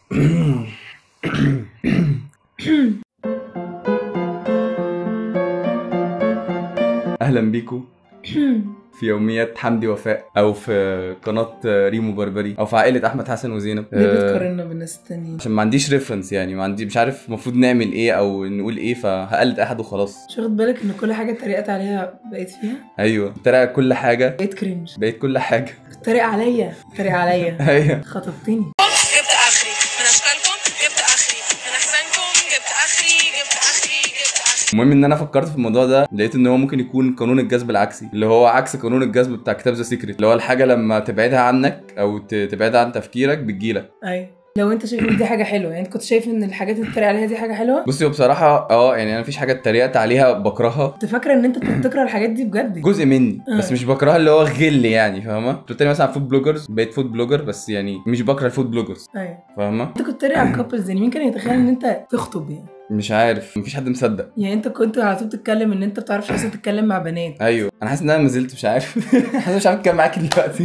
اهلا بيكم في يوميات حمدي وفاء او في قناه ريمو بربري او في عائله احمد حسن وزينب ليه آه، بتقارنا بالناس التانيين عشان ما عنديش ريفرنس يعني ما عندي مش عارف المفروض نعمل ايه او نقول ايه فهقلد اي حد وخلاص مش واخد بالك ان كل حاجه اتريقت عليها بقيت فيها ايوه ترى كل حاجه بقيت كرنج بقيت كل حاجه اتريق عليا اتريق عليا ايوه خطفتني جبت اخري من اشكالكم جبت اخري من احزانكم جبت اخري جبت اخري جبت اخري المهم ان انا فكرت في الموضوع ده لقيت ان هو ممكن يكون قانون الجذب العكسي اللي هو عكس قانون الجذب بتاع كتاب ذا سيكريت اللي هو الحاجه لما تبعدها عنك او ت- تبعدها عن تفكيرك بتجيلك ايوه لو انت شايف ان دي حاجه حلوه يعني انت كنت شايف ان الحاجات اللي اتريق عليها دي حاجه حلوه بصي هو بصراحه اه يعني انا مفيش حاجه اتريقت عليها بكرهها كنت فاكره ان انت بتكره الحاجات دي بجد جزء مني آه. بس مش بكرهها اللي هو غل يعني فاهمه كنت بتكلم مثلا عن فود بلوجرز بقيت فود بلوجر بس يعني مش بكره الفود بلوجرز ايوه فاهمه انت كنت بتتريق على الكابلز يعني مين كان يتخيل ان انت تخطب يعني مش عارف مفيش حد مصدق يعني انت كنت على طول تتكلم ان انت بتعرفش اصلا تتكلم مع بنات ايوه انا حاسس ان انا ما زلت مش عارف حاسس مش عارف اتكلم معاكي دلوقتي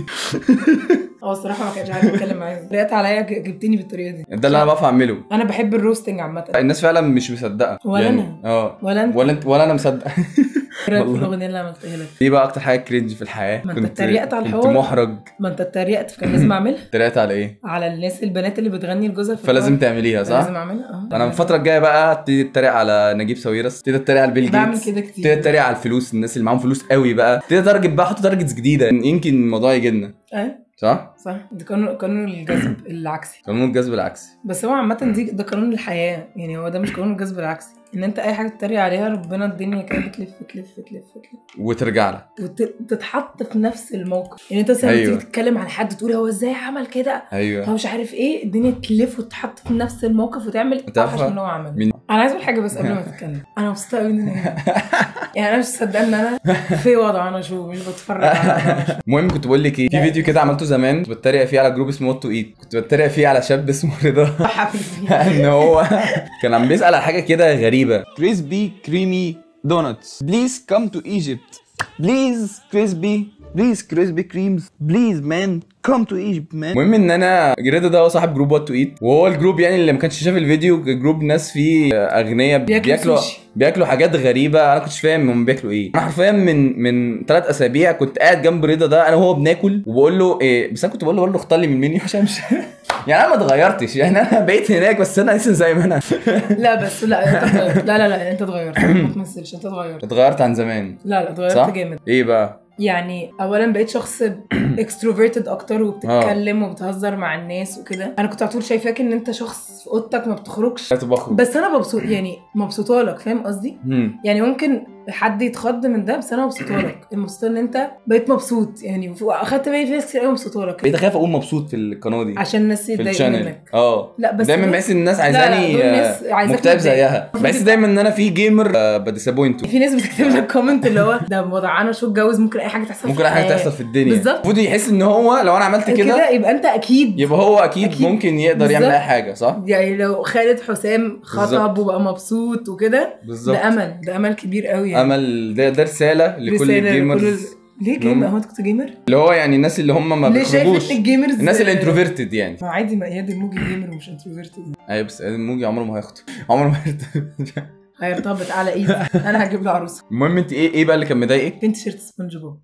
اه الصراحه ما كانش عارف اتكلم معاك اتريقت عليا ج- جبتني بالطريقه دي ده اللي انا بعرف اعمله انا بحب الروستنج عامه الناس فعلا مش مصدقه ولا يعني- أنا. اه ولا انت ولا انت ولا انا مصدق ايه رايك في والله. الاغنيه اللي عملتها لك ايه بقى اكتر حاجه كرنج في الحياه ما انت اتريقت على كنت الحوار. محرج ما انت اتريقت فكان لازم اعملها اتريقت على ايه على الناس البنات اللي بتغني لجوزها في فلازم الفرح. تعمليها صح لازم اعملها اه انا من الفتره الجايه بقى ابتدي اتريق على نجيب ساويرس ابتدي اتريق على بيل بعمل جيتس كده ابتدي كتير اتريق على الفلوس الناس اللي معاهم فلوس قوي بقى ابتدي اتارجت بقى احط تارجتس جديده يمكن الموضوع يجي لنا اه صح صح ده قانون قانون الجذب العكسي قانون الجذب العكسي بس هو عامة دي ده قانون الحياة يعني هو ده مش قانون الجذب العكسي ان انت اي حاجة تتريق عليها ربنا الدنيا كده بتلف تلف تلف تلف وترجع لك وتتحط في نفس الموقف يعني انت مثلا أيوة. أيوة. تيجي تتكلم عن حد تقول هو ازاي عمل كده هو ايوه مش عارف ايه الدنيا تلف وتتحط في نفس الموقف وتعمل انت عارفة اوحش من اللي هو عمل مين- انا عايز اقول حاجه بس قبل ما تتكلم انا مبسوطه قوي ان انا هنا. يعني انا مش مصدقه ان انا في وضع انا شو مش بتفرج على أنا شو. المهم كنت بقول لك ايه في فيديو كده عملته زمان كنت بتريق فيه على جروب اسمه وات تو ايت كنت بتريق فيه على شاب اسمه رضا حبيبي ان هو كان عم بيسال على حاجه كده غريبه crispy creamy donuts. Please come to Egypt. Please crispy. Please crispy creams. Please man come to Egypt man. المهم ان انا رضا ده هو صاحب جروب وات تو ايت وهو الجروب يعني اللي ما كانش شاف الفيديو جروب ناس فيه اغنياء بياكلوا بياكلوا سوشي. بياكلوا حاجات غريبه انا كنتش فاهم هم بياكلوا ايه انا حرفيا من من ثلاث اسابيع كنت قاعد جنب رضا ده انا وهو بناكل وبقول له إيه بس انا كنت بقول له برضه اختار لي من المنيو عشان مش يعني انا ما اتغيرتش يعني انا بقيت هناك بس انا لسه زي ما انا لا بس لا انت اتغيرت لا لا لا انت اتغيرت ما تمثلش انت اتغيرت اتغيرت عن زمان لا لا اتغيرت صح؟ جامد ايه بقى يعني اولا بقيت شخص اكستروفيرتد اكتر وبتتكلم وبتهزر مع الناس وكده انا كنت على طول شايفاك ان انت شخص في اوضتك ما بتخرجش كنت بخرج بس انا مبسوط يعني مبسوطه لك فاهم قصدي مم. يعني ممكن حد يتخض من ده بس انا مبسوطه لك مبسوطه ان انت بقيت مبسوط يعني اخدت بالي في ناس كتير قوي مبسوطه لك بقيت اخاف اقول مبسوط في القناه دي عشان الناس في يتضايقوا الشانل منك اه لا بس دايما دول- بحس ان الناس لا، لا، عايزاني دول آه، ناس عايزاك مكتئب متضايق. زيها بحس دايما ان انا في جيمر آه، بديسابوينته في ناس بتكتب لك كومنت اللي هو ده وضعنا شو اتجوز ممكن اي حاجه تحصل ممكن في اي حاجه الحياة. تحصل في الدنيا بالظبط. المفروض يحس ان هو لو انا عملت كده كده يبقى انت اكيد يبقى هو اكيد, أكيد. ممكن يقدر يعمل بالظبط. اي حاجه صح يعني لو خالد حسام خطب بالظبط. وبقى مبسوط وكده بالظبط ده امل ده امل كبير قوي يعني امل ده, ده رساله لكل رسالة لكل الجيمرز ال- ليه إن جيمر هم- هو انت كنت جيمر؟ اللي هو يعني الناس اللي هم ما ليه شايف بيخرجوش ان الجيمرز الناس الانتروفيرتد يعني ما عادي ما اياد الموجي جيمر ومش انتروفيرتد ايوه بس موجي عمره ما هيخطب عمره ما هيخطب هيرتبط على ايدي انا هجيب له عروسه المهم انت ايه ايه بقى اللي كان مضايقك فين تيشيرت سبونج بوب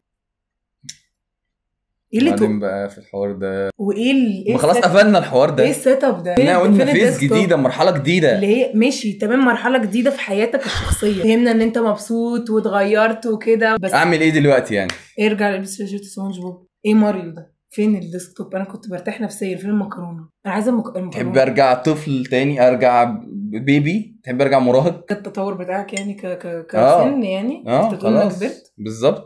ايه اللي بعدين تو... بقى في الحوار ده وايه ال... ايه ما خلاص السيت- قفلنا الحوار ده ايه السيت اب ده؟ احنا فين- قلنا فين فيز الديسكتوب؟ جديده مرحله جديده اللي هي ماشي تمام مرحله جديده في حياتك الشخصيه فهمنا ان انت مبسوط واتغيرت وكده بس اعمل ايه دلوقتي يعني ارجع البس تيشيرت سبونج بوب ايه ماريو ده فين الديسكتوب انا كنت برتاح نفسيا فين المكرونه انا عايزه المك... المكرونه تحب ارجع طفل تاني ارجع ب- بيبي تحب ارجع مراهق التطور بتاعك يعني ك ك آه. كسن يعني اه انت تقول انك خلاص كبرت بالظبط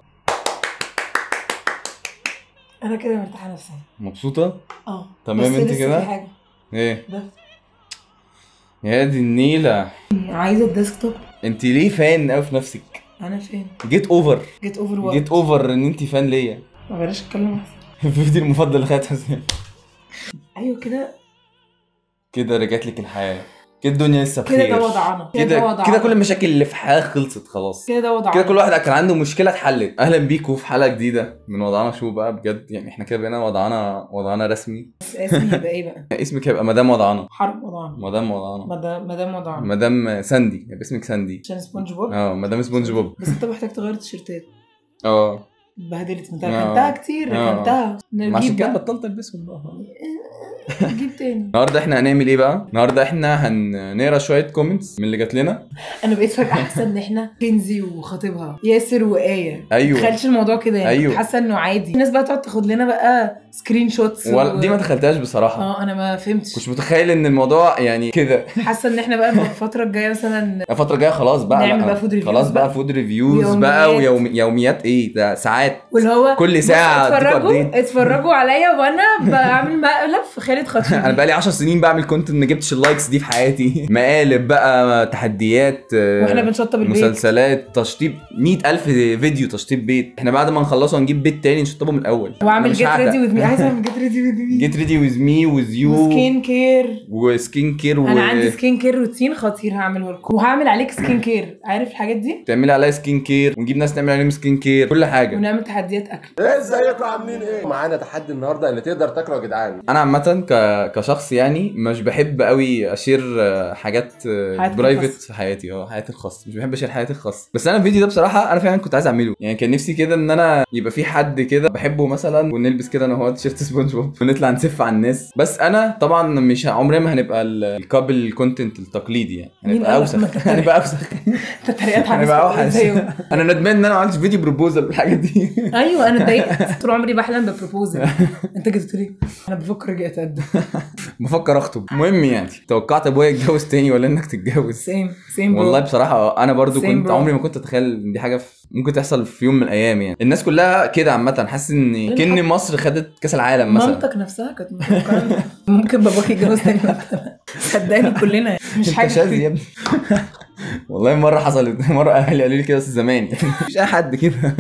انا كده مرتاحه نفسيا مبسوطه اه تمام بس انت لسه كده؟ في حاجه ايه بس يا دي النيله عايزه الديسكتوب انت ليه فان قوي في نفسك انا فين جيت اوفر جيت اوفر وات جيت اوفر ان انت فان ليا ما بلاش اتكلم أحسن. الفيديو المفضل لخالد حسين ايوه كده كده رجعت لك الحياه كده الدنيا لسه بخير كده ده وضعنا كده ده كده وضعنا كده كل المشاكل اللي في الحياه خلصت خلاص كده ده وضعنا كده كل واحد كان عنده مشكله اتحلت اهلا بيكم في حلقه جديده من وضعنا شو بقى بجد يعني احنا كده بقينا وضعنا وضعنا رسمي بس اسمي يبقى ايه بقى اسمك هيبقى مدام وضعنا حرب وضعنا مدام وضعنا مدام مدام وضعنا مدام ساندي يبقى اسمك ساندي عشان سبونج بوب اه مدام سبونج بوب بس انت محتاج تغير التيشيرتات اه اتبهدلت انت آه. ركنتها كتير آه. ركنتها ما عشان نجيب كده بقى بطلت البسهم بقى نجيب تاني النهارده احنا هنعمل ايه بقى؟ النهارده احنا هنقرا شويه كومنتس من اللي جات لنا انا بقيت فجاه حاسه ان احنا كنزي وخطيبها ياسر وايه ايوه تخيلش الموضوع كده يعني أيوه. أيوه. حاسه انه عادي الناس بقى تقعد تاخد لنا بقى سكرين شوتس ولا- دي ما دخلتهاش بصراحه اه انا ما فهمتش كنتش متخيل ان الموضوع يعني كده حاسه ان احنا بقى الفتره الجايه مثلا الفتره الجايه خلاص بقى نعمل لا. بقى food reviews خلاص بقى بقى. فود ريفيوز ويوميات. بقى ويوم يوميات ايه ده ساعات واللي هو كل بص ساعة أديكوا اتفرجوا update. اتفرجوا عليا وانا بعمل مقلب في خالد خطيب انا بقى لي 10 سنين بعمل كونتنت ما جبتش اللايكس دي في حياتي مقالب بقى تحديات آه، واحنا بنشطب البيت مسلسلات تشطيب 100000 فيديو تشطيب بيت احنا بعد ما نخلصه هنجيب بيت تاني نشطبه من الاول واعمل مش جيت هعتق. ريدي وذ مي عايزه اعمل جيت ريدي وذ مي جيت ريدي ويز مي ويز يو وسكين كير وسكين كير و... انا عندي سكين كير روتين خطير هعمله لكم وهعمل عليك سكين كير عارف الحاجات دي تعملي عليها سكين كير ونجيب ناس تعمل عليهم سكين كير كل حاجه ونعمل تحديات اكل ازيكم عاملين ايه؟ معانا تحدي النهارده اللي تقدر تاكله يا جدعان انا عامه ك... كشخص يعني مش بحب قوي اشير آه، حاجات حياتك برايفت الخاصة. في حياتي اه حياتي الخاصه مش بحب اشير حياتي الخاصه بس انا الفيديو ده بصراحه انا فعلا كنت عايز اعمله يعني كان نفسي كده ان انا يبقى في حد كده بحبه مثلا ونلبس كده انا وهو تيشيرت سبونج بوب ونطلع نسف على الناس بس انا طبعا مش عمرنا ما هنبقى ال- الكابل كونتنت التقليدي يعني مين هنبقى قالك اوسخ ما أنت- هنبقى اوسخ انت تريقات هنبقى اوحش زيه انا ندمان ان انا ما عملتش فيديو بروبوزل بالحاجات دي ايوه انا اتضايقت طول عمري بحلم ببروبوزل انت جيت قلت لي انا بفكر اجي اتقدم بفكر اخطب المهم يعني توقعت ابويا يتجوز تاني ولا انك تتجوز سيم سيم والله بصراحة أنا برضو Same كنت bro. عمري ما كنت أتخيل إن دي حاجة في- ممكن تحصل في يوم من الأيام يعني الناس كلها كده عامة حاسس إن كأن مصر خدت كأس العالم مثلا مامتك نفسها كانت متوقعة ممكن باباك يتجوز تاني وأنت- صدقني كلنا يعني. مش أنت حاجه شاذ يا ابني والله مرة حصلت مرة أهلي قالوا لي كده بس زمان مش أي حد كده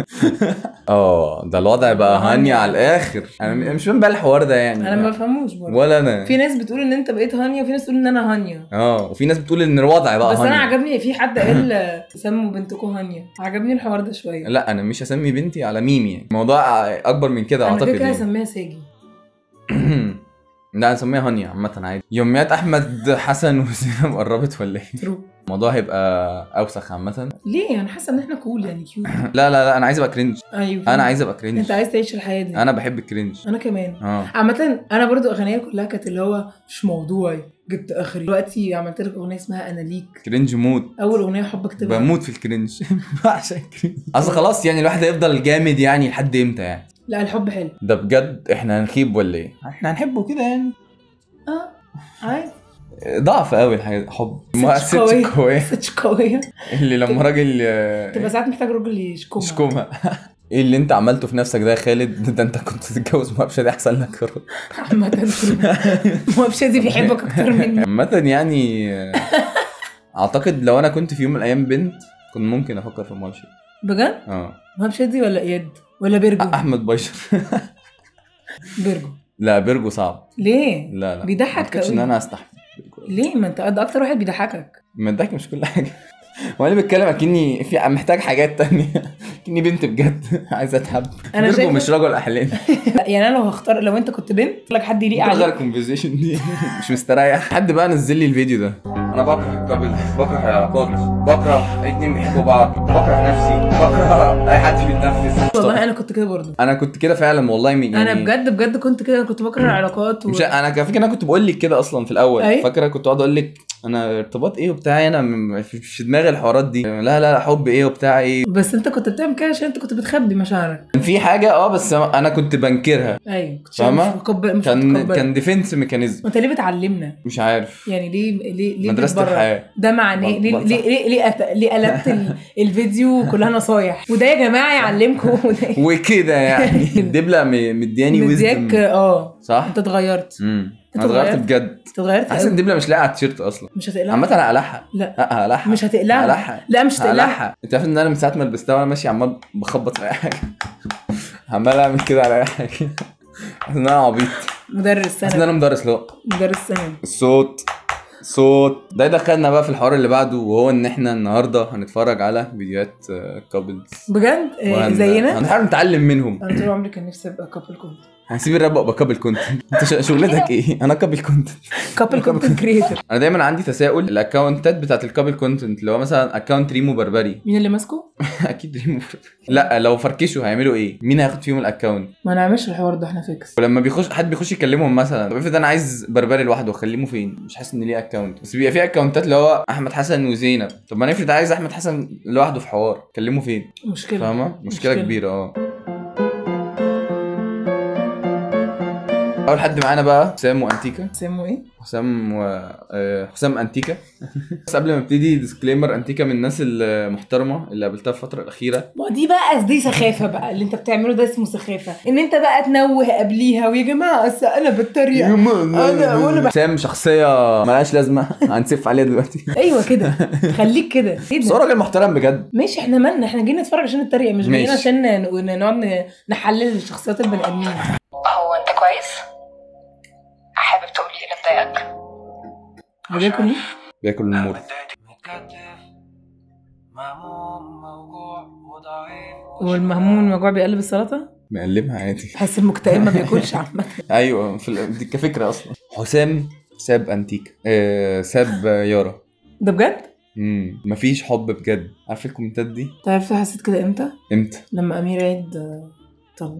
اه ده الوضع بقى هانية على الآخر أنا م- مش فاهم بقى الحوار ده يعني انا ما بفهموش برضه ولا أنا في ناس بتقول ان انت بقيت هانيا وفي ناس بتقول ان انا هانيا اه وفي ناس بتقول إن الوضع بقى بس انا هانية عجبني في حد قال سموا بنتكم هانيا عجبني الحوار ده شويه لا أنا مش هسمي بنتي على ميم يعني الموضوع أكبر من كده انا أعتقد كده كده يعني. هسميها ساجي لا نسميها هانيا عامة عادي يوميات أحمد حسن وزينب قربت ولا إيه؟ ترو الموضوع هيبقى أوسخ عامة ليه انا حاسه ان احنا كول يعني كيوت لا لا لا أنا عايز أبقى كرنج ايوه أنا عايز أبقى كرنج انت عايز تعيش الحياه دي أنا بحب الكرنج انا كمان اه عامة انا برضو اغانيا كلها كانت اللي هو مش موضوعي جبت اخري دلوقتي عملت لك اغنيه اسمها انا ليك كرنج موت اول اغنيه حب اكتبها بموت في الكرنج بعشق الكرنج اصل خلاص يعني الواحد هيفضل جامد يعني لحد امتى يعني لا الحب حلو ده بجد احنا هنخيب ولا ايه احنا هنحبه كده يعني اه عادي ضعف قوي الحاجه دي. حب ست مؤسسة قوية. قوية ستش قويه اللي لما راجل آه، تبقى ساعات محتاج راجل يشكمها يشكمها ايه اللي انت عملته في نفسك ده يا خالد ده انت كنت تتجوز مهبشه دي احسن لك يا راجل. عامة ترو. هو بشادي بيحبك اكتر مني عامة يعني آه، اعتقد لو انا كنت في يوم من الايام بنت كنت ممكن افكر في مالشي بجد؟ اه ما بشادي ولا اياد ولا بيرجو احمد بيشر بيرجو لا بيرجو صعب ليه؟ لا لا بيضحك ما اعتقدش قوي. ان انا استحمل ليه؟ ما انت ده اكتر واحد بيضحكك ما الضحك مش كل حاجه هو انا بتكلم اكني في محتاج حاجات تانية اكني بنت بجد عايزه اتحب أنا بيرجو شايفة- مش رجل احلام لا، يعني انا لو هختار لو انت كنت بنت لك حد يليق غير عليك الكونفرزيشن دي مش مستريح حد بقى نزل لي الفيديو ده انا بكره الكابل بكره العلاقات بكره اتنين بيحبوا بعض بكره نفسي بكره اي حد بيتنفس والله انا كنت كده برضه انا كنت كده فعلا والله يعني انا بجد بجد كنت كده كنت بكره العلاقات و... مش انا على فكره انا كنت بقول لك كده اصلا في الاول أي؟ فاكره كنت اقعد اقول لك انا ارتباط ايه وبتاع انا م- في في دماغي الحوارات دي لا لا لا حب ايه وبتاع ايه بس انت كنت بتعمل كده عشان انت كنت بتخبي مشاعرك كان في حاجه اه بس انا كنت بنكرها ايوه كنت فاهمة؟ مش متقبل مش كان متقبل كان ديفنس ميكانيزم وانت ليه بتعلمنا مش عارف يعني ليه ليه ليه مدرسة بتبرر؟ الحياة. ده معناه بل- ليه بل- ليه ليه, ليه, أت... ليه قلبت ال... الفيديو كلها نصايح وده يا جماعه يعلمكم وده وكده يعني الدبله م- مدياني مدياك ويزدم اه صح؟ انت اتغيرت امم أنت انا اتغيرت اتغيرت؟ بجد انت اتغيرت حاسس قوي. الدبله مش لاقيه على التيشيرت اصلا مش هتقلعها عامة انا هقلعها لا لا هقلعها مش هتقلعها هقلعها لا مش هتقلعها هقلعها انت عارف ان انا من ساعه ما لبستها وانا ماشي عمال بخبط في اي حاجه عمال اعمل كده على اي حاجه حاسس ان انا عبيط مدرس حاسس ان سنه انا مدرس لا مدرس سنه الصوت صوت ده دخلنا بقى في الحوار اللي بعده وهو ان احنا النهارده هنتفرج على فيديوهات كابلز بجد إيه زينا هنحاول نتعلم منهم انا طول عمري كان نفسي ابقى كابل كونت هنسيب الراب ابقى كابل كونتنت انت ش- شغلتك ايه انا كابل كونتنت كابل كونتنت كريتور انا دايما عندي تساؤل الاكونتات بتاعت الكابل كونتنت اللي هو مثلا اكونت ريمو بربري مين اللي ماسكه؟ اكيد ريمو بربري. لا لو فركشوا هيعملوا ايه مين هياخد فيهم الاكونت ما نعملش الحوار ده احنا فيكس ولما بيخش حد بيخش يكلمهم مثلا طب افرض انا عايز بربري لوحده اكلمه فين مش حاسس ان ليه اكونت بس بيبقى في اكونتات اللي هو احمد حسن وزينب طب ما انا افرض عايز احمد حسن لوحده في حوار كلمه فين مشكله فاهمه مشكله, مشكلة. كبيره اه اول حد معانا بقى حسام وانتيكا اسمه ايه؟ حسام و... آه، حسام انتيكا بس قبل ما ابتدي ديسكليمر انتيكا من الناس المحترمه اللي قابلتها في الفتره الاخيره ما دي بقى دي سخافه بقى اللي انت بتعمله ده اسمه سخافه ان انت بقى تنوه قبليها ويا جماعه أصل انا بتريق انا وانا بح... حسام شخصيه ملهاش لازمه هنسف عليها دلوقتي ايوه كده خليك كده ايه بس هو ده؟ راجل محترم بجد ماشي احنا مالنا احنا جايين نتفرج عشان نتريق مش جايين ماشي. عشان ن- ن- نقعد ن- نحلل شخصيات البني ادمين هو انت كويس حابب تقولي ايه اللي مضايقك هو بياكل ايه؟ بياكل النمور هو المهموم المجوع بيقلب السلطه؟ مقلبها عادي بحس المكتئب ما بياكلش عامه ايوه في ال... دي كفكره اصلا حسام ساب انتيكا آه ساب يارا ده بجد؟ امم مفيش حب بجد عارف الكومنتات دي تعرف حسيت كده امتى؟ امتى لما امير عيد آه، طلق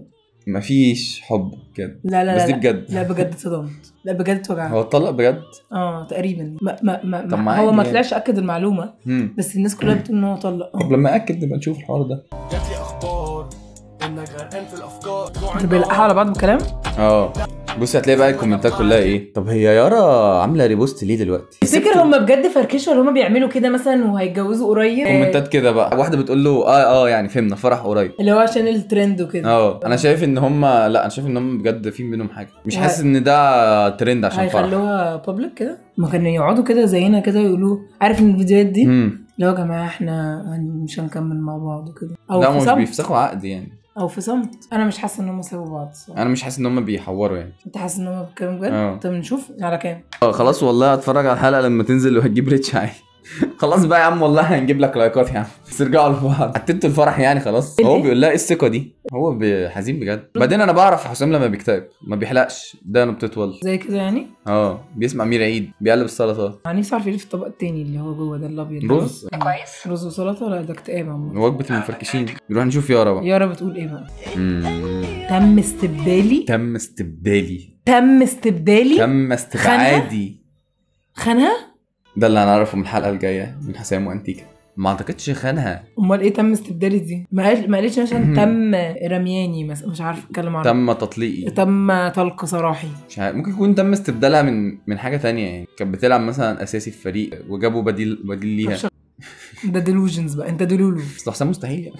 مفيش حب بجد لا لا بس لا دي لا. بجد لا بجد اتصدمت لا بجد اتوجعت هو اتطلق بجد اه تقريبا ما ما ما, طب ما ما عادي هو ما يعني. طلعش اكد المعلومه امم بس الناس كلها بتقول ان هو طلق طب اه لما اكد نبقى نشوف الحوار ده جاتلي اخبار انك غرقان في الافكار انتوا بيلقحوا على بعض بكلام اه بص هتلاقي بقى الكومنتات كلها ايه طب هي يارا عامله ريبوست ليه دلوقتي تفتكر هم بجد فركشوا ولا هم بيعملوا كده مثلا وهيتجوزوا قريب كومنتات كده بقى واحده بتقول له اه اه يعني فهمنا فرح قريب اللي هو عشان الترند وكده اه انا شايف ان هم لا انا شايف ان هم بجد في بينهم حاجه مش ه- حاسس ان ده ترند عشان فرح هيخلوها بابليك كده ما كانوا يقعدوا كده زينا كده ويقولوا عارف ان الفيديوهات دي امم اللي هو يا جماعه احنا هن- مش هنكمل مع بعض وكده او لا في هم مش صمت بيفسخوا عقد يعني او في صمت انا مش حاسه ان هم سابوا بعض الصراحة. انا مش حاسس ان هم بيحوروا يعني انت حاسس ان هم بيتكلموا اه. بجد طب نشوف على كام اه خلاص والله هتفرج على الحلقه لما تنزل وهتجيب ريتش عادي خلاص بقى يا عم والله هنجيب لك لايكات يا عم بس ارجعوا لبعض حتنتوا الفرح يعني خلاص هو ايه؟ بيقول لها ايه الثقه دي هو ب- حزين بجد بعدين انا بعرف حسام لما بيكتئب ما بيحلقش ده انا بتطول زي كده يعني اه بيسمع مير عيد بيقلب السلطه انا نفسي اعرف ايه في الطبق التاني اللي هو جوه ده الابيض ده. رز انت كويس رز وسلطه لا ده اكتئاب عمو وجبه المفركشين نروح نشوف يارا بقى يارا بتقول ايه بقى مم. تم استبدالي تم استبدالي تم استبدالي تم استبعادي خانها ده اللي هنعرفه من الحلقه الجايه من حسام وانتيكا ما اعتقدش خانها امال ايه تم استبدالي دي ما قال- ما قالتش مثلا تم رمياني مثلا مش عارفه اتكلم عربي تم تطليقي تم طلق سراحي مش عارف ممكن يكون تم استبدالها من من حاجه تانية يعني كانت بتلعب مثلا اساسي في فريق وجابوا بديل بديل ليها طب ده ديلوجنز بقى انت دلولو بس حسام مستحيل يعني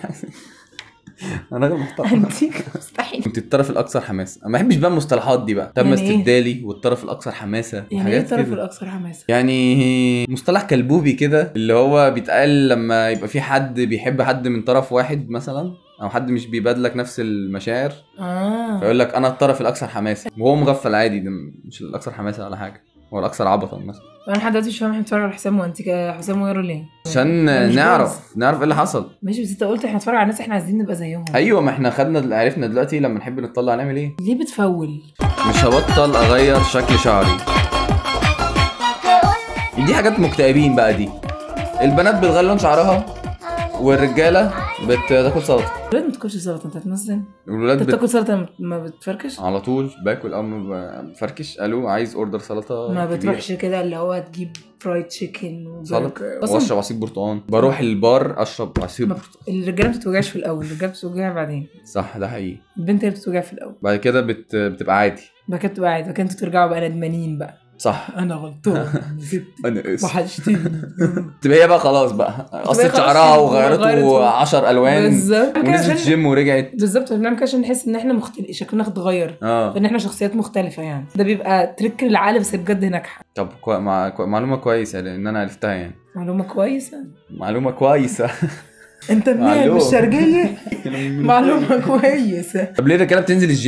انا راجل محترم انتيك مستحيل كنت الطرف الاكثر حماسه انا ما بحبش بقى المصطلحات دي بقى تم يعني إيه؟ استبدالي والطرف الاكثر حماسه يعني ايه وحاجات الطرف كده. الاكثر حماسه يعني مصطلح كلبوبي كده اللي هو بيتقال لما يبقى في حد بيحب حد من طرف واحد مثلا او حد مش بيبادلك نفس المشاعر اه فيقول لك انا الطرف الاكثر حماسه وهو مغفل عادي ده مش الاكثر حماسه ولا حاجه هو الاكثر عبطا مثلا انا لحد دلوقتي مش فاهم احنا بنتفرج على حسام وانتيك حسام ويارا ليه عشان مش نعرف نعرف ايه اللي حصل ماشي بس انت قلت احنا نتفرج على ناس احنا عايزين نبقى زيهم ايوه ما احنا خدنا عرفنا دلوقتي لما نحب نطلع نعمل ايه ليه بتفول مش هبطل اغير شكل شعري دي حاجات مكتئبين بقى دي البنات بتغير لون شعرها والرجاله بتاكل سلطه الولاد ما بتاكلش سلطه انت هتنزل الولاد انت بت... بتاكل سلطه ما- ما بتفركش على طول باكل او ما بفركش الو عايز اوردر سلطه ما كبيرة. بتروحش كده اللي هو تجيب فرايد تشيكن سلطه اصلا واشرب عصير برتقال بروح البار اشرب عصير ما برتقال الرجاله ما بتتوجعش في الاول الرجاله بتتوجع بعدين صح ده حقيقي البنت هي اللي بتتوجع في الاول بعد كده بت... بتبقى عادي بعد كده بتبقى عادي بعد كده انتوا ترجعوا بقى ندمانين بقى صح انا غلطان زبت انا اسف وحشتني تبقى هي بقى خلاص بقى قصت خلاص شعرها غيرت وغيرته و- 10 الوان بالظبط كده ونزلت عشان- الجيم ورجعت بالظبط بنعمل كده عشان نحس ان احنا مختلف شكلنا اتغير اه فان احنا شخصيات مختلفه يعني ده بيبقى تريك للعقل بس بجد ناجحه طب كو... مع... كو... معلومه كويسه لان انا عرفتها يعني معلومه كويسه معلومه كويسه انت منين معلوم. مش شرقيه معلومه كويسه طب ليه الرجاله بتنزل الجيم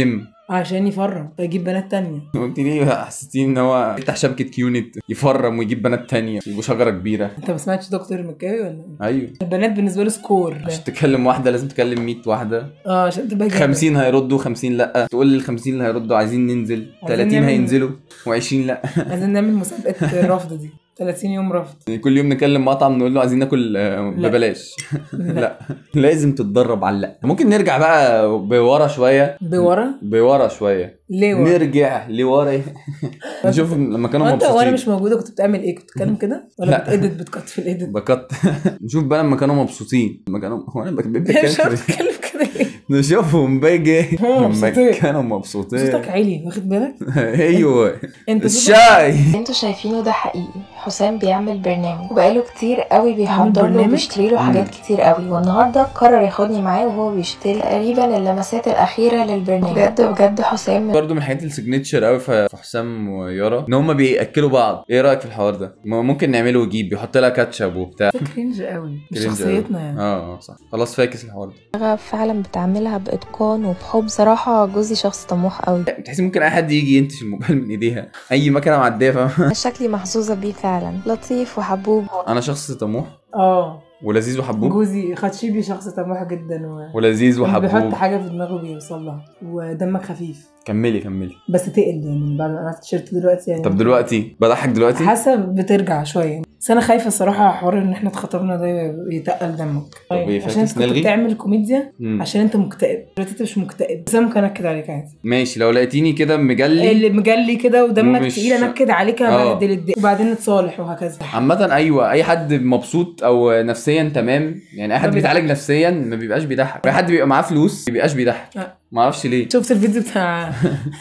عشان يفرم فيجيب بنات تانية قلت ليه حسيتيني ان هو يفتح شبكه كيونت يفرم ويجيب بنات تانية يبقوا شجره كبيره انت ما سمعتش دكتور مكاوي ولا ايه؟ ايوه البنات بالنسبه له سكور عشان تكلم واحده لازم تكلم 100 واحده اه عشان تبقى جامد. 50 هيردوا 50 لا تقول لل 50 اللي هيردوا عايزين ننزل عايزين 30 نعمل- هينزلوا و20 لا عايزين نعمل مسابقه الرفض دي 30 يوم رفض كل يوم نكلم مطعم نقول له عايزين ناكل آه، لا. ببلاش لا لازم تتدرب على لا ممكن نرجع بقى بورا شويه بورا بورا شويه ليه ورا؟ نرجع لورا نشوف لما كانوا هو انت وانا مبسوطين مش موجوده كنت بتعمل ايه؟ كنت بتتكلم كده؟ ولا لا. بتأدت بتكت في الايديت؟ بكت نشوف بقى لما كانوا مبسوطين لما كانوا هو انا بك- مش بتكلم عارفه بتتكلم كده ليه؟ نشوفهم باجي هم لما مبسوطين. كانوا مبسوطين صوتك عالي واخد بالك؟ ايوه انت صوتك الشاي اللي انتوا شايفينه ده حقيقي حسام بيعمل برنامج وبقاله كتير قوي بيحضر له برنامج؟ وبيشتري له حاجات كتير قوي والنهارده قرر ياخدني معاه وهو بيشتري تقريبا اللمسات الاخيره للبرنامج بجد بجد حسام برضه من الحاجات السيجنتشر قوي في في حسام ويارا ان هم بياكلوا بعض ايه رايك في الحوار ده م- ممكن نعمله وجيب بيحط لها كاتشب وبتاع ده كرينج قوي مش كرنج شخصيتنا قوي. يعني اه اه صح خلاص فاكس الحوار ده حاجة فعلا بتعملها باتقان وبحب بصراحه جوزي شخص طموح قوي بتحسي ممكن اي حد يجي ينتش الموبايل من ايديها اي مكنه معديه فاهم أنا شكلي محظوظه بيه فعلا لطيف وحبوب انا شخص طموح اه ولذيذ وحبوب جوزي خدشيبي شخص طموح جدا و ولذيذ لما بيحط وحبوب حاجه في دماغه بيوصل لها ودمك خفيف كملي كملي بس تقل يعني من بعد ما عملت تيشيرت دلوقتي يعني طب دلوقتي بضحك دلوقتي حاسه بترجع شويه بس انا خايفه الصراحه حوار ان احنا اتخطبنا ده يتقل دمك إيه، عشان انت فاكس كنت نلغي؟ بتعمل كوميديا مم. عشان انت مكتئب دلوقتي انت مش مكتئب بس انا ممكن انكد عليك عادي ماشي لو لقيتيني كده مجلي اللي مجلي كده ودمك مش- تقيل انكد عليك آه. ابهدل الدنيا وبعدين نتصالح وهكذا عامة ايوه اي حد مبسوط او نفسيا تمام يعني اي حد ما بيتعالج نفسيا ما بيبقاش بيضحك اي حد بيبقى معاه فلوس ما بيبقاش بيضحك آه. ما اعرفش ليه شفت الفيديو بتاع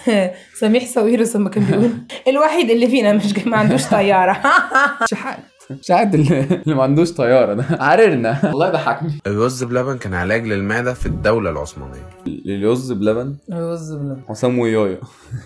سميح ساويرس لما كان بيقول الوحيد اللي فينا مش جاي- ما عندوش طياره شحات شحات اللي اللي ما عندوش طياره ده عاررنا والله ضحكني الرز بلبن كان علاج للمعدة في الدولة العثمانية اليوز بلبن رز بلبن حسام ويايا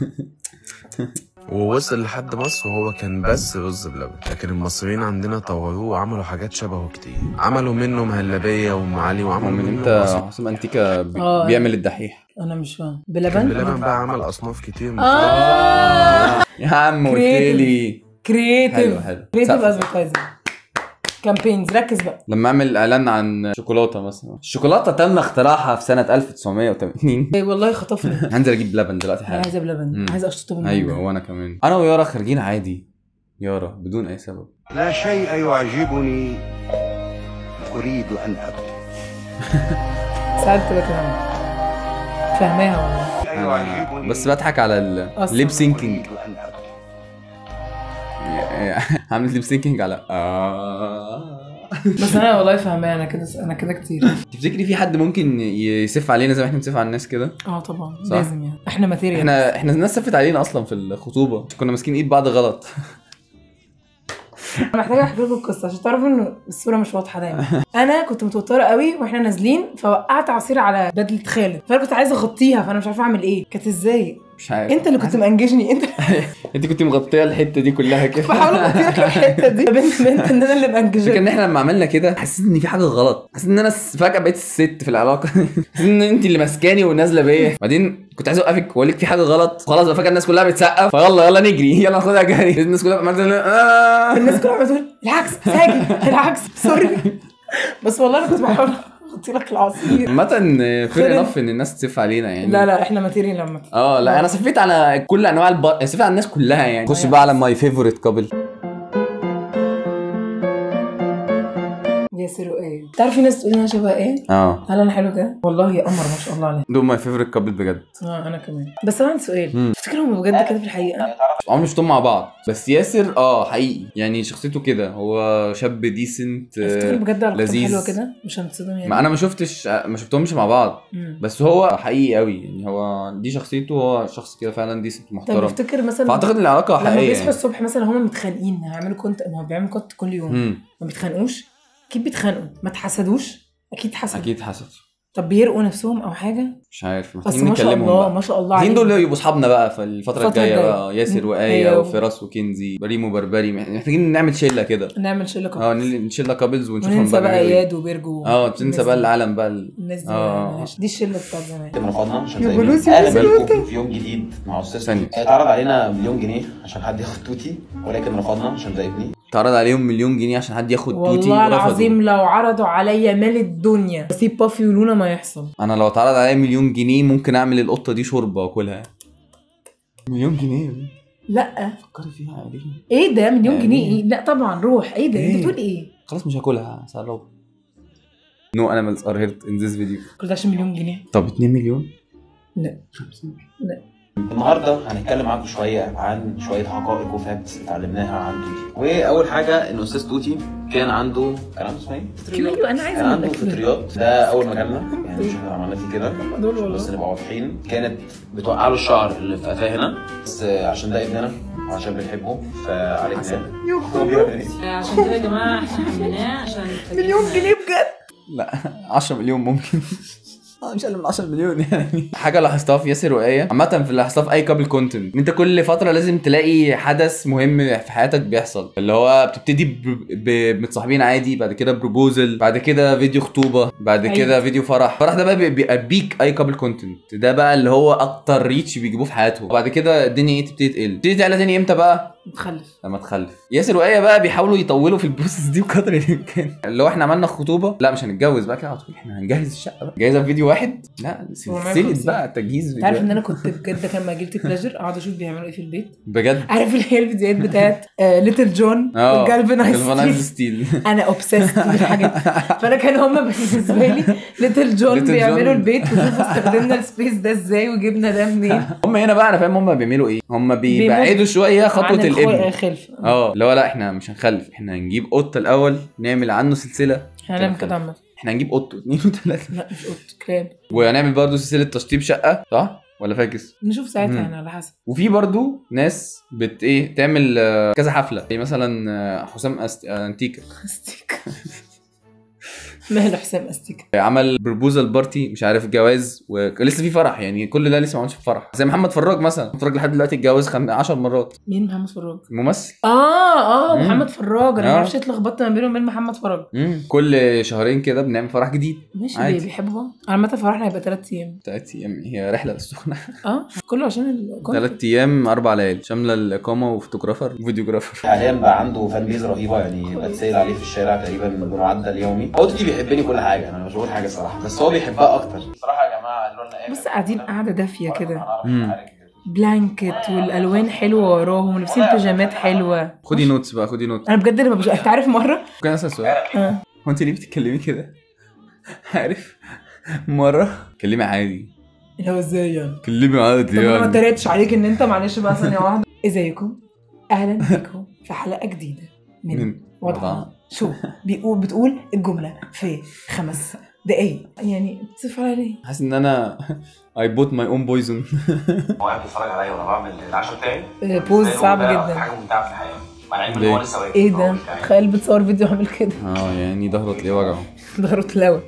ووصل لحد مصر وهو كان بس رز بلبن لكن المصريين عندنا طوروه وعملوا حاجات شبهه كتير عملوا منه مهلبية وام علي وعملوا من منه امتى مصر. حسام انتيكا بي- آه. بيعمل الدحيح انا مش فاهم بلبن بلبن بقى عمل أصناف كتير مختلفة. اه يا عم قلت Creative. لي حلو كرييتيف حلو كرييتيف سقف. ادفرتايزنج كامبينز ركز بقى لما اعمل اعلان عن شوكولاته مثلا الشوكولاته تم اختراعها في سنه 1980 إيه والله خطفني هنزل اجيب لبن دلوقتي انا حالا عايزه بلبن مم. عايزه اشطب من ايوه اللبن. وانا كمان انا ويارا خارجين عادي يارا بدون اي سبب لا شيء يعجبني أريد أن أبكي ساعات بتبقى كمان فاهماها والله أنا بس بضحك على أصلاً. الليب سينكينج أريد أن أبكي عامل ليب سينكينج على آه. بس انا والله فاهماها انا كده انا كده كتير تفتكري في حد ممكن يسف علينا زي ما احنا بنسف على الناس كده اه طبعا صح. لازم يعني احنا ماتيريال احنا احنا الناس سفت علينا اصلا في الخطوبه كنا ماسكين ايد بعض غلط انا محتاجه احكي لكم القصه عشان تعرفوا ان الصوره مش واضحه دايما انا كنت متوتره قوي واحنا نازلين فوقعت عصير على بدله خالد فانا كنت عايزه اغطيها فانا مش عارفه اعمل ايه كانت ازاي مش عارف انت اللي كنت مانجشني انت انت كنت مغطيه الحته دي كلها كده بحاول اغطي لك الحته دي بنت بنت ان انا اللي الفكره مانجشك ان احنا لما عملنا كده حسيت ان في حاجه غلط حسيت ان انا س- فجاه بقيت الست في العلاقه حسيت ان انت اللي ماسكاني ونازله بيا بعدين كنت عايز اوقفك واقول لك في حاجه غلط خلاص بقى فجاه الناس كلها بتسقف فيلا يلا نجري يلا ناخدها جري الناس كلها عماله آه. الناس كلها عماله تقول العكس ساجي العكس سوري بس والله انا كنت بحاول اغطي لك العصير عامة فير خير. انف ان الناس تسف علينا يعني لا لا احنا ماتيريال لما اه لا انا سفيت على كل انواع الب... سفيت على الناس كلها يعني خش أيوة. بقى على ماي فيفورت كابل ياسر وايه تعرف في ناس تقول انا شبه ايه اه هل انا حلو كده والله يا قمر ما شاء الله عليه دول ماي فيفورت كابل بجد اه انا كمان بس انا عندي سؤال مم. تفتكر هم بجد كده في الحقيقه عمري شفتهم مع بعض بس ياسر اه حقيقي يعني شخصيته كده هو شاب ديسنت تفتكر بجد علاقتهم لذيذ. حلوه كده مش هنتصدم يعني ما انا ما شفتش ما شفتهمش مع بعض مم. بس هو حقيقي قوي يعني هو دي شخصيته هو شخص كده فعلا ديسنت طب محترم افتكر مثلا فاعتقد ان العلاقه لما حقيقيه بيصحوا يعني. الصبح مثلا هم متخانقين هيعملوا كونت ما هو بيعمل كونت كل يوم مم. ما بيتخانقوش اكيد بيتخانقوا ما اتحسدوش اكيد حسدوا اكيد حصل طب بيرقوا نفسهم او حاجه مش عارف بس محتاجين ما شاء نكلمهم الله بقى ما شاء الله عايزين عليهم. دول يبقوا اصحابنا بقى في الفتره الفترة الجايه الجاية. بقى ياسر مم. وآية أيوة. وفراس وكنزي بريم وبربري محتاجين نعمل شله كده نعمل شله اه كابلز نل- نشيل كابلز ونشوفهم وننسى بقى بقى بيعملوا إيه. اياد وبيرجو اه تنسى الناس بقى دي. العالم بقى ال- الناس دي اه ماشي. دي الشله بتاعت زمان تم رفضنا عشان يا زي بلوزي اهلا بلوزي بيكم في يوم جديد مع استاذ ثانية. توتي اتعرض علينا مليون جنيه عشان حد ياخد توتي ولكن رفضنا عشان ده ابني اتعرض عليهم مليون جنيه عشان حد ياخد توتي والله ورفضوا. العظيم لو عرضوا عليا مال الدنيا اسيب بافي ولونا ما يحصل انا لو اتعرض عليا مليون جنيه ممكن اعمل القطه دي شوربه واكلها مليون جنيه لا فكري فيها يا ريم. ايه ده مليون يعني جنيه ايه لا طبعا روح ايه ده انت إيه؟ بتقول ايه خلاص مش هاكلها سرب نو انيمالز ار هيرت ان ذيس فيديو كل ده عشان مليون جنيه طب 2 مليون لا لا النهارده هنتكلم معاكم شويه عن شويه حقائق وفاكتس اتعلمناها عن توتي واول حاجه ان استاذ توتي كان عنده كان عنده اسمه ايه؟ كيلو انا عايزه كان عنده أبقى كيلو. فطريات ده اول ما جالنا يعني مش احنا عملنا فيه كده دول والله. بس نبقى واضحين كانت بتوقع له الشعر اللي في قفاه هنا بس عشان ده ابننا وعشان بنحبه فعالجناه هو بيعمل إيه؟ عشان كده يا جماعه احنا حملناه عشان مليون جنيه بجد لا 10 مليون ممكن اه مش اقل من 10 مليون يعني حاجه لاحظتها في ياسر وآية عامه في اللي لاحظتها في اي كابل كونتنت ان انت كل فتره لازم تلاقي حدث مهم في حياتك بيحصل اللي هو بتبتدي ب- ب- متصاحبين عادي بعد كده بروبوزل بعد كده فيديو خطوبه بعد أيوة. كده فيديو فرح فرح ده بقى بي- بيبقى بيك اي كابل كونتنت ده بقى اللي هو اكتر ريتش بيجيبوه في حياتهم وبعد كده الدنيا ايه تبتدي تقل تبتدي تعلى تاني امتى بقى متخلف لما تخلف ياسر وآية بقى بيحاولوا يطولوا في البروسيس دي بقدر الامكان اللي هو احنا عملنا خطوبه لا مش هنتجوز بقى كده على طول احنا هنجهز الشقه بقى جاهزه في فيديو واحد لا سلسله 450. بقى تجهيز انت عارف ان فيديو انا كنت بجد كان ما جبت بلاجر اقعد اشوف بيعملوا ايه في البيت بجد عارف اللي هي الفيديوهات بتاعت ليتل جون اه والجالفنايز جالفنايز ستيل انا اوبسيست بالحاجات دي. فانا كان هما بالنسبه لي ليتل جون Little بيعملوا John. البيت وشوفوا استخدمنا السبيس ده ازاي وجبنا ده منين هم هنا بقى انا فاهم هم بيعملوا ايه هم بيبعدوا بيمد شويه خطوه عن الخو- الابن الخلف اه اللي هو لا احنا مش هنخلف احنا هنجيب قطه الاول نعمل عنه سلسله هنعمل كده عامة احنا هنجيب قطه اثنين وثلاثه لا مش قط كلاب وهنعمل برضه سلسله تشطيب شقه صح ولا فاكس نشوف ساعتها مم. يعني على حسب وفي برضو ناس بت ايه تعمل آه، كذا حفله زي مثلا آه، حسام أست... آه، انتيكا استيكا ماله حسام استيكا عمل بروبوزال بارتي مش عارف جواز ولسه في فرح يعني كل ده لسه ما عملش في فرح زي محمد فراج مثلا محمد فراج لحد دلوقتي اتجوز خم... 10 مرات مين محمد فراج ممثل اه اه مم. محمد فراج انا آه. ما اعرفش اتلخبطت ما بينه وبين محمد فراج مم. كل شهرين كده بنعمل فرح جديد ماشي عادي. بي- بيحبوا بعض عامة فرحنا هيبقى ثلاث ايام تلات ايام هي رحله للسخنه اه كله عشان الكونتنت تلات ايام اربع ليالي شامله الاقامه وفوتوغرافر وفيديوجرافر حاليا بقى عنده فان بيز رهيبه يعني بتسيل عليه في الشارع تقريبا بمعدل يومي هو توتي بيحبني كل حاجه انا مش بقول حاجه صراحه بس هو بيحبها اكتر بصراحه يا جماعه قالوا لنا بص قاعدين قاعدة دافية كده مم. بلانكت والالوان حلوه وراهم ولابسين بيجامات حلوه خدي نوتس بقى خدي نوتس انا بجد لما بش... انت عارف مره ممكن اسال سؤال اه هو انت ليه بتتكلمي كده عارف مره كلمي عادي اللي هو ازاي يعني كلمي عادي طب انا ما يعني اتريقتش عليك ان انت معلش بقى ثانيه واحده ازيكم اهلا بكم في حلقه جديده من من وضعها شو بيقول بتقول الجمله في خمس دقايق يعني بتصف على ليه حاسس ان انا I bought my own poison هو قاعد بيتفرج عليا وانا بعمل العشاء بتاعي آه، بوز صعب ده جدا حاجه ممتعه في الحياه مع العلم ان ليه؟ هو لسه واقف ايه هو ده مش قاعد. تخيل بتصور فيديو عامل كده اه يعني ظهره تلاقيه وجعه ظهره تلاوه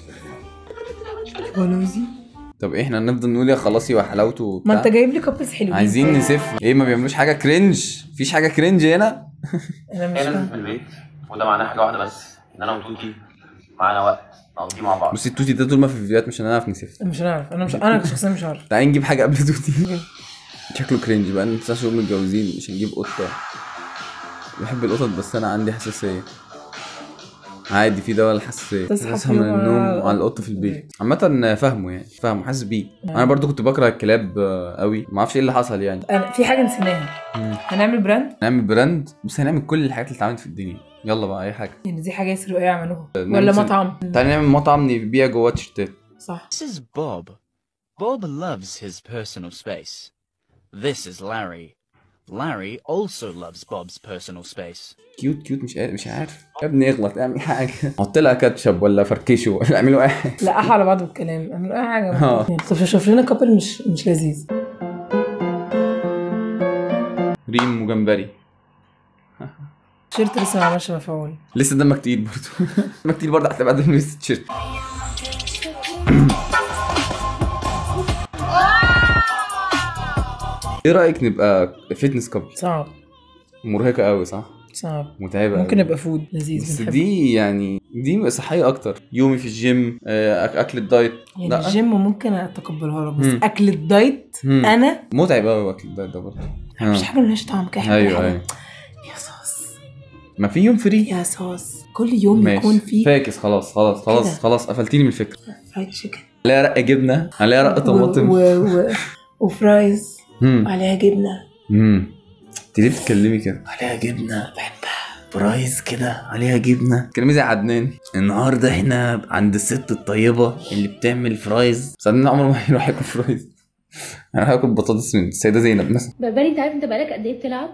ونوزي طب احنا هنفضل نقول يا خلاصي وحلاوته ما وبتاع انت جايب لي كابلز حلوين عايزين نسف ايه ما بيعملوش حاجه كرنج مفيش حاجه كرنج هنا انا مش احنا فاهم في البيت وده معناه حاجه واحده بس ان انا وتوتي معانا وقت نقضيه مع بعض بصي التوتي ده طول ما في الفيديوهات مش هنعرف نسف مش هنعرف انا مش انا شخصيا مش عارف تعالي نجيب حاجه قبل توتي شكله كرنج بقى انت شهور متجوزين مش هنجيب قطه بحب القطط بس انا عندي حساسيه عادي في دواء الحساسيه تصحى تصحى في من يوم على النوم القطة على القط في البيت عامه فاهمه يعني فاهمه حاسس بيه انا برضو كنت بكره الكلاب آه، قوي ما اعرفش ايه اللي حصل يعني انا في حاجه نسيناها مم. هنعمل براند نعمل براند بس هنعمل كل الحاجات اللي اتعملت في الدنيا يلا بقى اي حاجه يعني دي حاجه يسرقوا ايه يعملوها نعمل ولا سل- مطعم تعالى نعمل مطعم نبيع جواه تيشيرتات صح This is Bob. Bob loves his personal space. This is Larry. Larry also loves Bob's personal space. كيوت كيوت مش عارف مش عارف يا ابني اغلط اعمل حاجه حط لها كاتشب ولا فركشه ولا اعملوا اي حاجه لا احوا على بعض بالكلام اعملوا اي حاجه اه. يعني طب شوف لنا كابل مش مش لذيذ ريم وجمبري تيشيرت لسه ما عملش مفعول لسه دمك تقيل برضه دمك تقيل برضه حتى بعد ما لبست التيشيرت ايه رايك نبقى فتنس كابل صعب مرهقه قوي صح صعب متعبه ممكن أوي. يبقى فود لذيذ بس بنحبه. دي يعني دي صحيه اكتر يومي في الجيم آه، أك- اكل الدايت يعني لا الجيم ممكن اتقبلها لك بس مم. اكل الدايت مم. انا متعب قوي اكل الدايت ده برضه مش آه. حاجه ملهاش طعم كده حاجة ايوه حلوة. ايوه ما في يوم فري يا صوص كل يوم يكون ماشي فيه فاكس خلاص خلاص خلاص كده. خلاص قفلتيني من الفكره فرايد تشيكن عليها رق جبنه عليها رق طماطم و... و... وفرايز مم. وعليها جبنه امم انت ليه بتتكلمي كده؟ عليها جبنه بحبها فرايز كده عليها جبنه كلمي زي عدنان النهارده احنا عند الست الطيبه اللي بتعمل فرايز بس عدنان عمره ما هيروح ياكل فرايز انا هاكل بطاطس من السيده زينب مثلا بربري انت عارف انت بقالك قد ايه بتلعب؟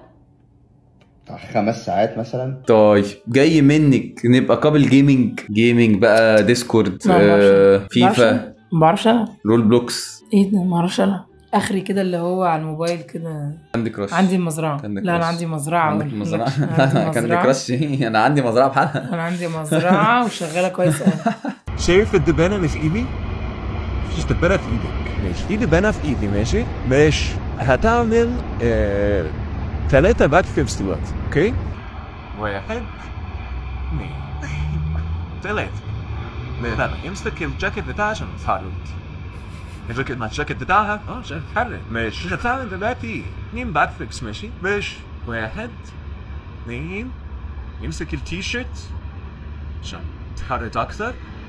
خمس ساعات مثلا طيب جاي منك نبقى قابل جيمنج جيمنج بقى ديسكورد لا، ما بعرفش. آه، ما فيفا بعرفش. ما بعرفش العب رول بلوكس ايه ده ما اعرفش العب اخري كده اللي هو على الموبايل كده عندي كراش عندي مزرعه عندك لا انا كراش. عندي مزرعه عندك أقول مزرعه لك. لا عندي لا كان مزرعة. كراش إيه؟ انا عندي مزرعه بحالها انا عندي مزرعه وشغاله كويس قوي شايف الدبانة اللي في ايدي؟ مفيش دبانة في ايدك ماشي في دبانة في ايدي ماشي؟ ماشي هتعمل آه... ثلاثة باك فليبس دلوقتي اوكي؟ واحد اثنين ثلاثة لا لا امسك الجاكيت بتاعها عشان تتحرك الجاكيت مع الجاكيت بتاعها اه عشان تتحرك ماشي هتعمل دلوقتي اثنين باك فليبس ماشي؟ ماشي واحد اثنين يمسك التي شيرت عشان تتحرك اكثر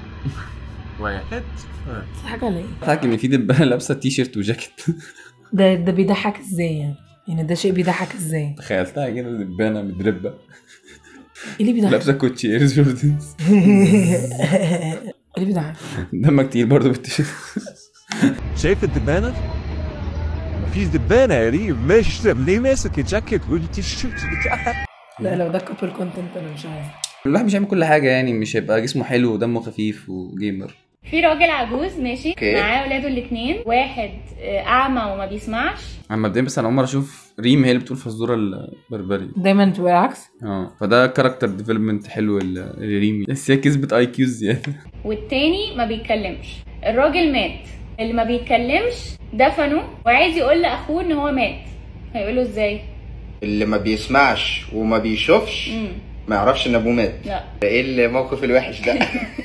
واحد حاجه على ايه بتاعك ان في دبانه لابسه تي شيرت وجاكيت ده ده بيضحك ازاي يعني يعني ده شيء بيضحك ازاي تخيلتها كده دبانه مدربه ايه اللي بيضحك لابسه كوتشي اير جوردنز ايه اللي بيضحك دمك تقيل برضه بالتيشيرت شايف الدبانة؟ مفيش دبانة يا ريم ماشي طب ليه ماسك الجاكيت والتي شيرت بتاعها؟ لا لو ده كابل كونتنت انا مش عايز الواحد مش هيعمل كل حاجه يعني مش هيبقى جسمه حلو ودمه خفيف وجيمر في راجل عجوز ماشي اوكي. معاه ولاده الاثنين واحد آه، اعمى وما بيسمعش انا مبدئيا بس انا اول مره اشوف ريم هي اللي بتقول فزوره البربري دايما بتبقى العكس اه فده كاركتر ديفلوبمنت حلو ل- لريم بس هي كسبت اي كيو زياده والتاني ما بيتكلمش الراجل مات اللي ما بيتكلمش دفنه وعايز يقول لاخوه ان هو مات هيقوله ازاي اللي ما بيسمعش وما بيشوفش مم. ما يعرفش ان ابوه مات لا ده ايه الموقف الوحش ده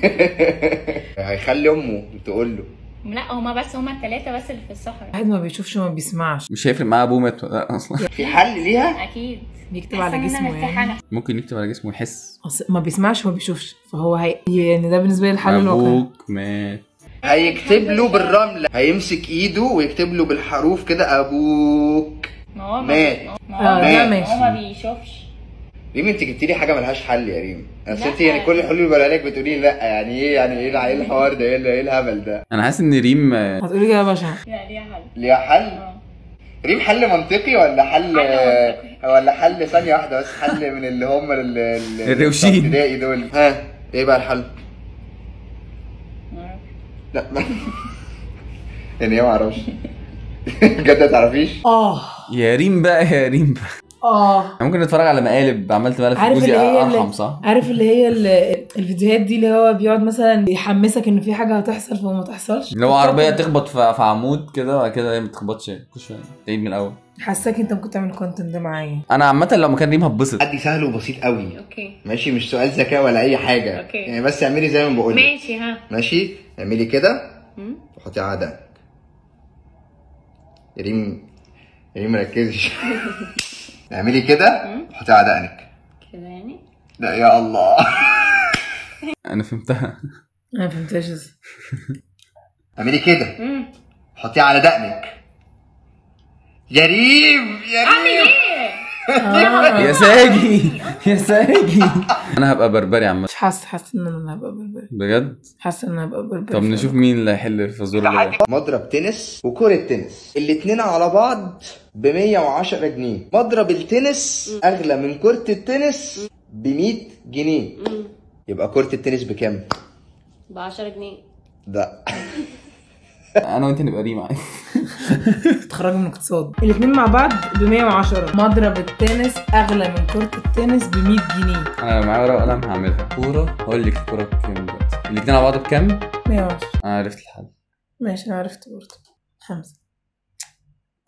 هيخلي امه تقول له لا هما بس هما التلاتة بس اللي في الصحراء واحد ما بيشوفش وما بيسمعش مش هيفرق معاه ابوه مات ولا لأ اصلا في حل ليها اكيد بيكتب حاسة على إن أنا جسمه مرتاحة يعني نفسياً. ممكن يكتب على جسمه يحس أصل ما بيسمعش وما بيشوفش فهو هي... يعني ده بالنسبه لي الحل الواقعي ابوك مات هيكتب له بالرمله هيمسك ايده ويكتب له بالحروف كده ابوك ما هو مات ما آه، هو ده مات. ماشي. هو ما بيشوفش ريم انت جبتي لي حاجه ملهاش حل يا ريم اصل لا. انت يعني كل الحلول اللي بقولها لك بتقولي لي لا يعني ايه يعني ايه ايه الحوار ده ايه ال- ايه الهبل ده انا حاسس ان ريم آه، هتقولي كده يا باشا لا ليها حل ليها حل ريم حل منطقي ولا حل ولا حل ثانيه واحده بس حل من اللي هم ال- ال- الروشين. الابتدائي دول ها ايه بقى الحل لا ما يعني ايه ما اعرفش بجد ما تعرفيش اه يا ريم بقى يا ريم بقى اه ممكن نتفرج على مقالب عملت مقالب في عارف اللي جزء هي ارحم اللي صح؟ عارف اللي هي اللي الفيديوهات دي اللي هو بيقعد مثلا يحمسك ان في حاجه هتحصل فما تحصلش اللي هو عربيه تخبط في في عمود كده وبعد كده هي ما تخبطش كل شويه تعيد من الاول حاساك انت ممكن تعمل الكونتنت ده معايا انا عامه لو مكان ريم هتبسط عدي سهل وبسيط قوي اوكي ماشي مش سؤال ذكاء ولا اي حاجه أوكي. يعني بس اعملي زي ما بقول ماشي ها ماشي اعملي كده مم. وحطي على دقنك يا ريم يا ريم مركزش اعملي كده وحطي على دقنك كده يعني لا يا الله انا فهمتها انا ما فهمتهاش ازاي. اعملي كده مم. حطيها على دقنك يا ريم يا ريم يا ساجي يا ساجي انا هبقى بربري عامه مش حاسه حاسه ان انا هبقى بربري بجد حاسه ان انا هبقى بربري طب نشوف مين اللي هيحل الفزوره اللي مضرب تنس وكرة تنس الاتنين على بعض ب 110 جنيه مضرب التنس اغلى من كرة التنس ب 100 جنيه يبقى كرة التنس بكام؟ ب 10 جنيه ده انا وانت نبقى ريم عادي تخرجوا من الاقتصاد الاثنين مع بعض ب 110 مضرب التنس اغلى من كرة التنس ب 100 جنيه انا لو معايا ورقه وقلم هعملها كوره هقول لك الكوره بكام دلوقتي الاثنين على بعض بكام؟ 110 انا عرفت الحل ماشي انا عرفت برضه خمسة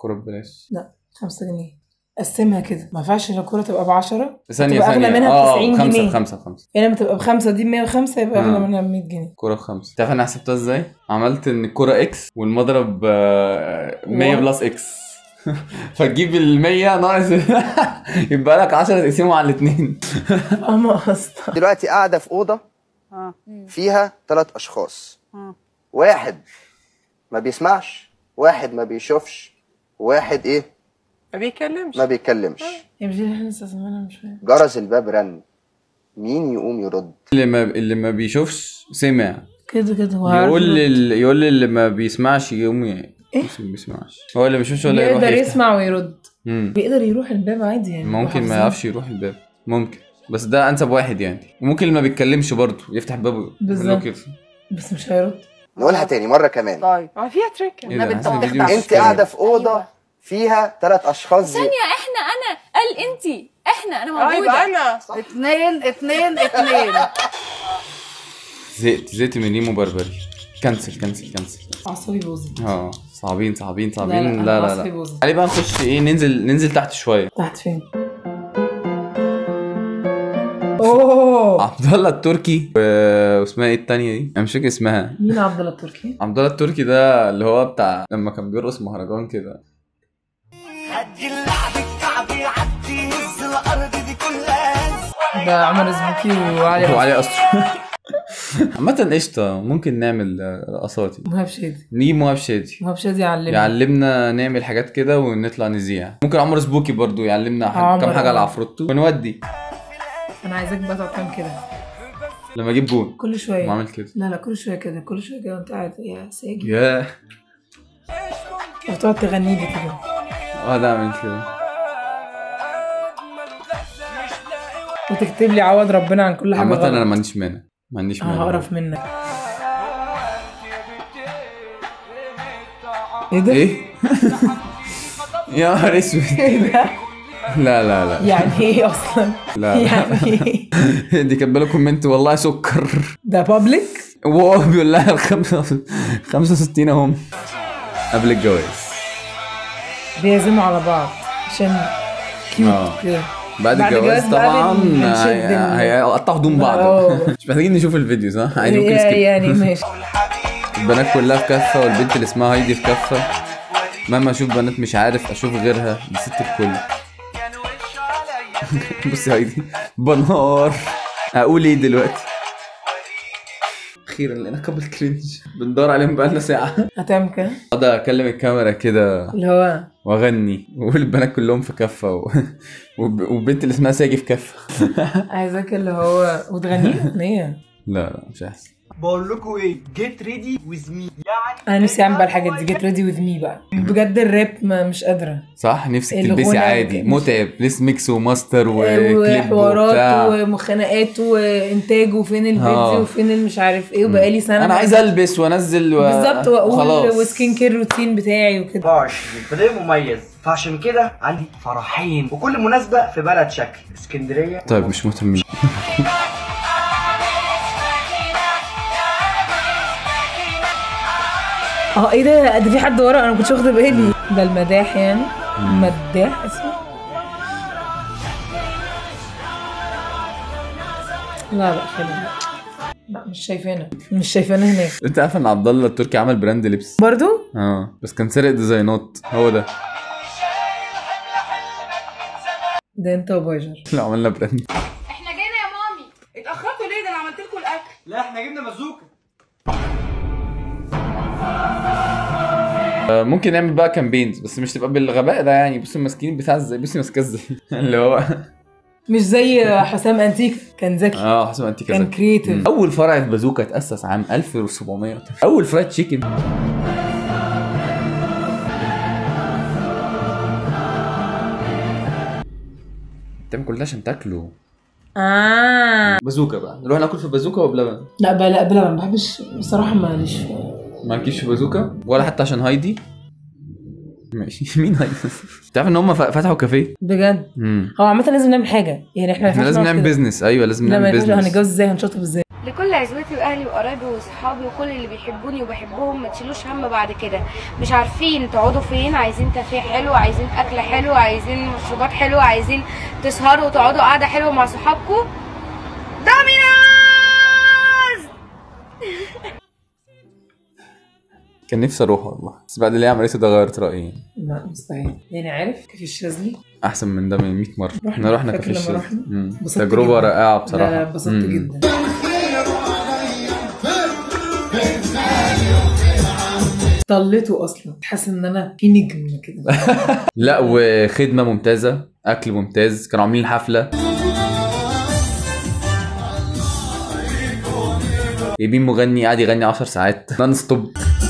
كوره ببلاش لا 5 جنيه قسمها كده ما ينفعش ان الكوره تبقى ب 10 ثانيه تبقى ثانيه اغلى منها ب اه 90 خمسة جنيه خمسة خمسة يعني لما تبقى بخمسه دي ب 105 يبقى اغلى آه. منها ب 100 جنيه كوره بخمسة تعرف انا حسبتها ازاي؟ عملت ان الكوره اكس والمضرب آه، 100 واو. بلس اكس فتجيب ال 100 ناقص يبقى لك 10 تقسمه على الاثنين فاهمه قصدك دلوقتي قاعده في اوضه فيها ثلاث اشخاص واحد ما بيسمعش واحد ما بيشوفش واحد ايه ما بيتكلمش ما بيتكلمش يا مش دي اللي احنا لسه سامعينها مش فاهم جرس الباب رن مين يقوم يرد اللي ما اللي ما بيشوفش سمع كده كده هو عارف يقول يرد. لل... يقول اللي ما بيسمعش يقوم ي... ايه ما بيسمعش هو اللي ما بيشوفش ولا يروح بيقدر يفتح يسمع ويرد مم. بيقدر يروح الباب عادي يعني ممكن ما حافظين. يعرفش يروح الباب ممكن بس ده انسب واحد يعني وممكن اللي ما بيتكلمش برضه يفتح بابه يقول له بالظبط. كده بس مش هيرد نقولها تاني مره كمان طيب اه فيها تريك إيه ده؟ حاسس الفيديو مش انت فاهم. قاعده في اوضه فيها ثلاث اشخاص زي- ثانية احنا انا قال انتي احنا انا اه موجودة يبقى انا اتنين اتنين اتنين زهقت زهقت من نيمو بربري كنسل كنسل كنسل اعصابي باظت اه صعبين صعبين لا، صعبين أنا لا لا عصبي لا باظت. تعالي بقى نخش ايه ننزل ننزل تحت شويه تحت فين؟ اوه عبد الله التركي و- واسمها ايه التانية دي؟ انا مش فاكر اسمها مين عبد الله التركي؟ عبد الله التركي ده اللي هو بتاع لما كان بيرقص مهرجان كده ده عمر زبوكي وعلي هو علي اسطر عامة قشطة ممكن نعمل آه، رقصات مهاب شادي نجيب مهاب شادي مهاب شادي يعلمني يعلمنا نعمل حاجات كده ونطلع نذيع ممكن عمر سبوكي برضو يعلمنا حاجة عمر، كام حاجة آه. على عفروتو ونودي انا عايزاك بقى تقعد تعمل كده لما اجيب جون كل شويه ما اعمل كده لا لا كل شويه كده كل شويه كده وانت قاعد يا ساجي ياه وتقعد تغني لي كده اه ده اعمل كده وتكتب لي عوض ربنا عن كل حاجه عامة انا غلط. ما عنديش مانع ما عنديش مانع هقرف منك ايه ده؟ ايه؟ يا نهار اسود ايه ده؟ لا لا لا يعني ايه اصلا؟ لا يعني ايه؟ دي كانت بالها كومنت والله سكر ده بابليك؟ وهو بيقول لها ال 65 اهم قبل الجواز بيعزموا على بعض عشان كيوت اه كده بعد بعد الجواز الجواز بقى طبعا بن- بنشد ال- هي- هيقطعوا هدوم بعض اه. مش محتاجين نشوف الفيديو صح؟ عادي ممكن يعني skip. يعني ماشي البنات كلها في كفه والبنت اللي اسمها هايدي في كفه مهما اشوف بنات مش عارف اشوف غيرها دي ست الكل بصي يا هايدي بنهار اقول ايه دلوقتي اخيرا لقينا كابل كرنج بندور عليهم بقالنا ساعه هتعمل كده اقعد اكلم الكاميرا كده اللي هو واغني واقول البنات كلهم في كفه و... وب- والبنت اللي اسمها ساجي في كفه عايزاك اللي هو وتغني له اغنيه لا لا مش هيحصل بقول لكم ايه جيت ريدي ويز مي يعني انا نفسي اعمل بقى الحاجات دي جيت ريدي وذ مي بقى بجد الراب ما مش قادره صح نفسك الغنى تلبسي عادي وك- متعب ليس ميكس وماستر وكليب وحوارات وبتاع وخناقات وانتاج وفين الفيديو آه. وفين المش عارف ايه وبقالي سنه انا عايز البس وانزل و... بالظبط واقول وخلاص. وسكين كير روتين بتاعي وكده 24 فده مميز فعشان كده عندي فرحين وكل مناسبة في بلد شكل اسكندرية طيب مش مهتمين اه ايه ده ده في حد ورا انا ما كنتش واخده بالي ده المداح يعني مداح اسمه لا لا خلي لا مش شايفانا مش شايفانا هناك انت عارف ان عبد الله التركي عمل براند لبس برضو اه بس كان سارق ديزاينات هو ده ده انت وباجر لا عملنا براند احنا جينا يا مامي اتاخرتوا ليه ده انا عملت لكم الاكل لا احنا جبنا مازوكا آه، ممكن نعمل بقى كامبينز بس مش تبقى بالغباء ده يعني بصوا الماسكين بتاع ازاي بصي ماسكاه ازاي اللي هو مش زي حسام انتيك كان ذكي اه حسب انت كذا كان creative. اول فرع في بازوكا اتاسس عام 1700 اول فرايد تشيكن بتعمل كل ده عشان تاكله اه بازوكا بقى نروح ناكل في بازوكا وبلبن لا بقى لا بلا ما بحبش بصراحه ماليش في- مالكيش في بازوكا ولا حتى عشان هايدي ماشي مين هايدي تعرف ان هم فتحوا كافيه بجد امم هو عامه لازم نعمل حاجه يعني احنا ما احنا ينفعش لازم نقعد نعمل كده. بيزنس ايوه لازم لا ما نعمل ينفعش بيزنس هنتجوز ازاي هنشطب ازاي لكل عزوتي واهلي وقرايبي وصحابي وكل اللي بيحبوني وبحبهم ما تشيلوش هم بعد كده مش عارفين تقعدوا فين عايزين كافيه حلو عايزين اكل حلو عايزين مشروبات حلوه عايزين تسهروا وتقعدوا قعده حلوه مع صحابكم دومينوز كان نفسي اروح والله بس بعد اللي هي عملته ده غيرت رايي لا مستحيل يعني عارف كيف الشاذلي احسن من ده من 100 مره رحنا. احنا رحنا فاكر كافيه لما الشاذلي رحنا؟ مم. انبسطت تجربه جدا. رائعه لا، بصراحه لا، انبسطت مم. جدا طلته اصلا حاسس ان انا في نجم كده لا وخدمه ممتازه اكل ممتاز كانوا عاملين حفله جايبين مغني قاعد يغني 10 ساعات نون ستوب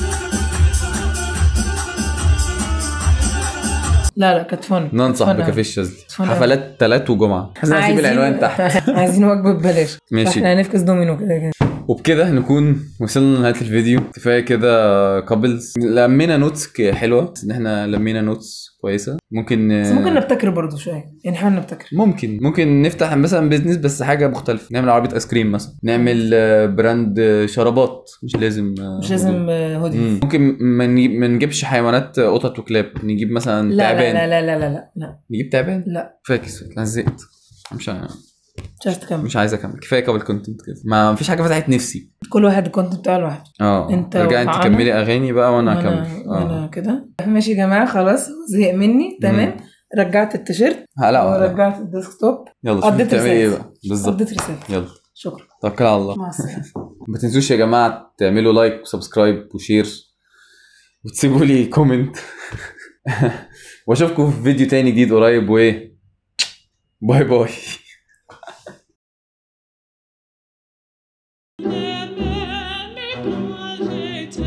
لا لا كانت فن ننصح فن بكافيه الشاذلي فن. حفلات تلات وجمعه عايزين اسيب عايزين- العنوان تحت عايزين وجبه ببلاش ماشي. احنا هنفكس دومينو كده كده وبكده نكون وصلنا لنهايه الفيديو كفايه كده كابلز لمينا نوتس ك- حلوه بس ان احنا لمينا نوتس كويسه ممكن بس ممكن نبتكر برضه شويه يعني نحاول نبتكر ممكن ممكن نفتح مثلا بيزنس بس حاجه مختلفه نعمل عربيه ايس كريم مثلا نعمل آه، براند آه، شرابات مش لازم آه، مش لازم آه، هودي مم. ممكن ما نجيب- ما نجيبش حيوانات آه، قطط وكلاب نجيب مثلا لا تعبان لا لا لا لا لا لا نجيب تعبان لا فاكس انا زهقت مش ع- مش عايز تكمل مش عايز اكمل كفايه كابل كونتنت كده ما فيش حاجه فتحت نفسي كل واحد الكونتنت بتاعه لوحده اه انت رجعي انت ومعانا. كملي اغاني بقى وانا وانا اكمل وانا كده ماشي يا جماعه خلاص زهق مني تمام رجعت التيشيرت هلا ورجعت الديسكتوب يلا شوفي قضيت بتعملي ايه رسالة. بقى بالظبط قضيت رسالة يلا شكرا توكل على الله مع السلامه ما تنسوش يا جماعه تعملوا لايك وسبسكرايب وشير وتسيبوا لي كومنت واشوفكم في فيديو تاني جديد قريب وايه باي باي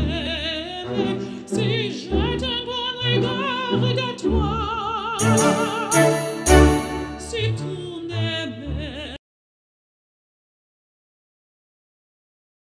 Si je te vois regard de toi